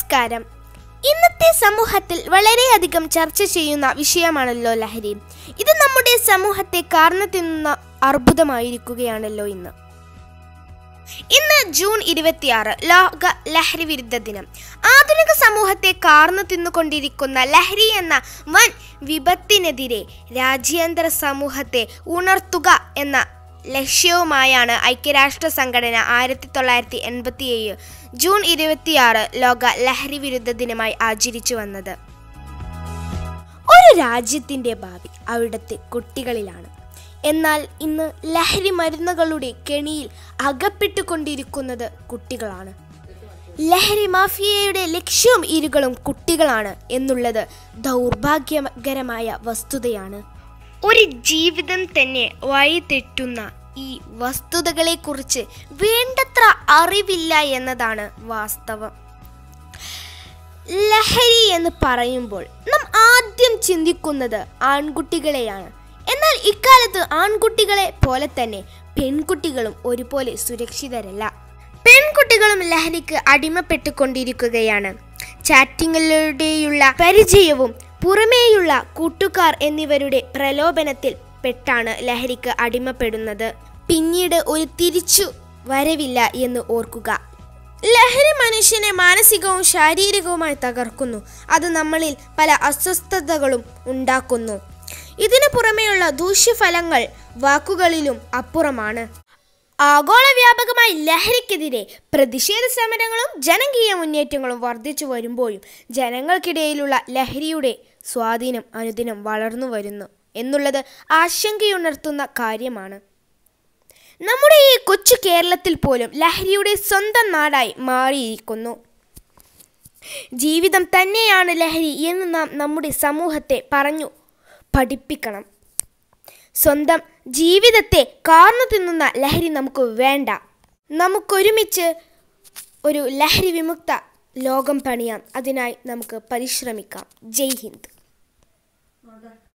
നമസ്കാരം ഇന്നത്തെ സമൂഹത്തിൽ വളരെയധികം ചർച്ച ചെയ്യുന്ന വിഷയമാണല്ലോ ലഹരി ഇത് നമ്മുടെ സമൂഹത്തെ കാർന്നു തിന്നുന്ന അർബുദമായിരിക്കുകയാണല്ലോ ഇന്ന് ഇന്ന് ജൂൺ ഇരുപത്തിയാറ് ലോക ലഹരി വിരുദ്ധ ദിനം ആധുനിക സമൂഹത്തെ കാർന്നു തിന്നുകൊണ്ടിരിക്കുന്ന ലഹരി എന്ന വൻ വിപത്തിനെതിരെ രാജ്യാന്തര സമൂഹത്തെ ഉണർത്തുക എന്ന ലക്ഷ്യവുമായാണ് ഐക്യരാഷ്ട്ര സംഘടന ആയിരത്തി തൊള്ളായിരത്തി എൺപത്തി ഏഴ് ജൂൺ ഇരുപത്തിയാറ് ലോക ലഹരി വിരുദ്ധ ദിനമായി ആചരിച്ചു വന്നത് ഒരു രാജ്യത്തിൻ്റെ ഭാവി അവിടുത്തെ കുട്ടികളിലാണ് എന്നാൽ ഇന്ന് ലഹരി മരുന്നുകളുടെ കെണിയിൽ അകപ്പെട്ടുകൊണ്ടിരിക്കുന്നത് കുട്ടികളാണ് ലഹരി മാഫിയയുടെ ലക്ഷ്യവും ഇരുകളും കുട്ടികളാണ് എന്നുള്ളത് ദൗർഭാഗ്യകരമായ വസ്തുതയാണ് ഒരു ജീവിതം തന്നെ വഴിതെറ്റുന്ന ഈ വസ്തുതകളെക്കുറിച്ച് വേണ്ടത്ര അറിവില്ല എന്നതാണ് വാസ്തവം ലഹരി എന്ന് പറയുമ്പോൾ നാം ആദ്യം ചിന്തിക്കുന്നത് ആൺകുട്ടികളെയാണ് എന്നാൽ ഇക്കാലത്ത് ആൺകുട്ടികളെ പോലെ തന്നെ പെൺകുട്ടികളും ഒരുപോലെ സുരക്ഷിതരല്ല പെൺകുട്ടികളും ലഹരിക്ക് അടിമപ്പെട്ടുകൊണ്ടിരിക്കുകയാണ് ചാറ്റിങ്ങിലൂടെയുള്ള പരിചയവും പുറമേയുള്ള കൂട്ടുകാർ എന്നിവരുടെ പ്രലോഭനത്തിൽ പെട്ടാണ് ലഹരിക്ക് അടിമപ്പെടുന്നത് പിന്നീട് ഒരു തിരിച്ചു വരവില്ല എന്ന് ഓർക്കുക ലഹരി മനുഷ്യനെ മാനസികവും ശാരീരികവുമായി തകർക്കുന്നു അത് നമ്മളിൽ പല അസ്വസ്ഥതകളും ഉണ്ടാക്കുന്നു ഇതിനു പുറമെയുള്ള ദൂഷ്യഫലങ്ങൾ വാക്കുകളിലും അപ്പുറമാണ് ആഗോള വ്യാപകമായി ലഹരിക്കെതിരെ പ്രതിഷേധ സമരങ്ങളും ജനകീയ മുന്നേറ്റങ്ങളും വർദ്ധിച്ചു വരുമ്പോഴും ജനങ്ങൾക്കിടയിലുള്ള ലഹരിയുടെ സ്വാധീനം അനുദിനം വളർന്നു വരുന്നു എന്നുള്ളത് ആശങ്കയുണർത്തുന്ന കാര്യമാണ് നമ്മുടെ ഈ കൊച്ചു കേരളത്തിൽ പോലും ലഹരിയുടെ സ്വന്തം നാടായി മാറിയിരിക്കുന്നു ജീവിതം തന്നെയാണ് ലഹരി എന്ന് നാം നമ്മുടെ സമൂഹത്തെ പറഞ്ഞു പഠിപ്പിക്കണം സ്വന്തം ജീവിതത്തെ കാർന്നു തിന്നുന്ന ലഹരി നമുക്ക് വേണ്ട നമുക്കൊരുമിച്ച് ഒരു ലഹരി വിമുക്ത ലോകം പണിയാം അതിനായി നമുക്ക് പരിശ്രമിക്കാം ജയ് ഹിന്ദ്